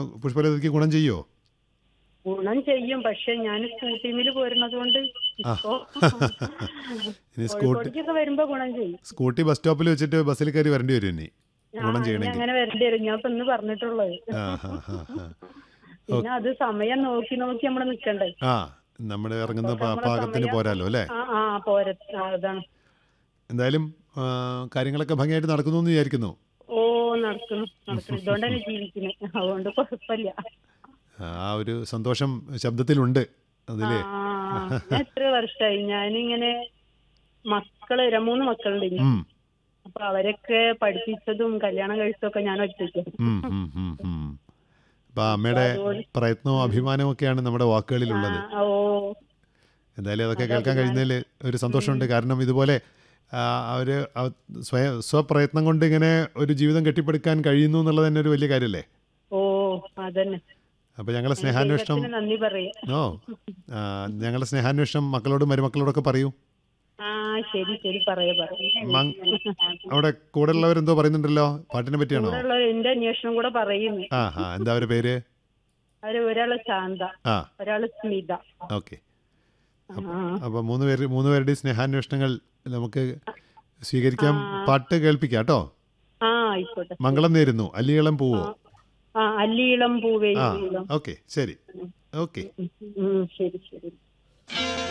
പുഷ്പലതയ്ക്ക് ഗുണം ചെയ്യോ ഗുണം ചെയ്യും പക്ഷെ ഞാൻ സ്കൂട്ടിമിൽ പോരുന്നത് കൊണ്ട് ഇപ്പോ ഇനി സ്കൂട്ടി കോഴിക്കോടേക്കൊക്കെ വരുമ്പോ ഗുണം ചെയ്യും സ്കൂട്ടി ബസ് സ്റ്റോപ്പിൽ വെച്ചിട്ട് ബസ്സിൽ കയറി വരേണ്ടി വരും ഇനി ആ, ഗുണം ഇനി ചെയ്യണമെങ്കിൽ അങ്ങനെ വരേണ്ടി വരും ഞാൻ ഇപ്പൊ ഇന്ന് പറഞ്ഞിട്ടുള്ളത് ആ ഹാ ഹാ ഹാ പിന്നെ അത് സമയം നോക്കി നോക്കി നമ്മൾ നിക്കണ്ടേ ആ നമ്മൾ ഇറങ്ങുന്ന പാ- പാകത്തിന് പോരാലോ അല്ലേ ആ ആ പോര ആ, അതാണ് എന്തായാലും ആ, കാര്യങ്ങളൊക്കെ ഭംഗിയായിട്ട് നടക്കുന്നു എന്ന് വിചാരിക്കുന്നു ഓ നടക്കുന്നു നടക്കുന്നു ഇതുകൊണ്ട് തന്നെ ജീവിക്കുന്നത് അതുകൊണ്ട് കുഴപ്പമില്ല ആ ഒരു സന്തോഷം ശബ്ദത്തിലുണ്ട് അതില് ആ ഞാൻ എത്ര വർഷമായി ഞാനിങ്ങനെ മക്കള് ര- മൂന്ന് മക്കളുണ്ട് ഇനി ഉം, അപ്പൊ അവരൊക്കെ പഠിപ്പിച്ചതും കല്യാണം കഴിച്ചതൊക്കെ ഞാൻ ഒറ്റയ്ക്ക് ഉം, ഉം, ഉം, ഉം. അപ്പൊ അമ്മയുടെ പ്രയത്നവും അഭിമാനവും ഒക്കെയാണ് നമ്മുടെ വാക്കുകളിലുള്ളത് ഓ എന്തായാലും അതൊക്കെ കേൾക്കാൻ കഴിയുന്നതിൽ ഒരു സന്തോഷമുണ്ട് കാരണം ഇതുപോലെ ആ, അവര് അവ- സ്വയം സ്വപ്രയത്നം കൊണ്ട് ഇങ്ങനെ ഒരു ജീവിതം കെട്ടിപ്പടുക്കാൻ കഴിയുന്നു എന്നുള്ളത് തന്നെ ഒരു വലിയ കാര്യമല്ലേ ഓ അതന്നെ അപ്പോൾ ഞങ്ങളെ സ്നേഹാന്വേഷണം ദൈവത്തിന് നന്ദി പറയാ ഓ ആ, ഞങ്ങളുടെ സ്നേഹാന്വേഷണം മക്കളോടും മരുമക്കളോടൊക്കെ പറയൂ ആ ശരി ശരി പറയാ പറയാ മങ്- അവിടെ കൂടെ ഉള്ളവരെന്തോ പറയുന്നുണ്ടല്ലോ പാട്ടിനെ പറ്റിയാണോ കൂടെയുള്ള എന്റെ അന്വേഷണം കൂടെ പറയുന്നു ആ ആ എന്താ അവരുടെ പേര് അവര് ഒരാള് ശാന്ത ആ ഒരാള് സ്മിത ഓക്കെ ആ അപ്പോൾ മൂന്ന് പേര് മൂന്ന് പേരുടെയും സ്നേഹാന്വേഷണങ്ങൾ നമുക്ക് സ്വീകരിക്കാം പാട്ട് കേൾപ്പിക്കാം കേട്ടോ ആ ആയിക്കോട്ടെ മംഗളം നേരുന്നു അല്ലിയളം പൂവോ ആ അല്ലിയിളം പൂവേ ആ ഓക്കെ ശരി ഓക്കെ ഉം, ശരി ശരി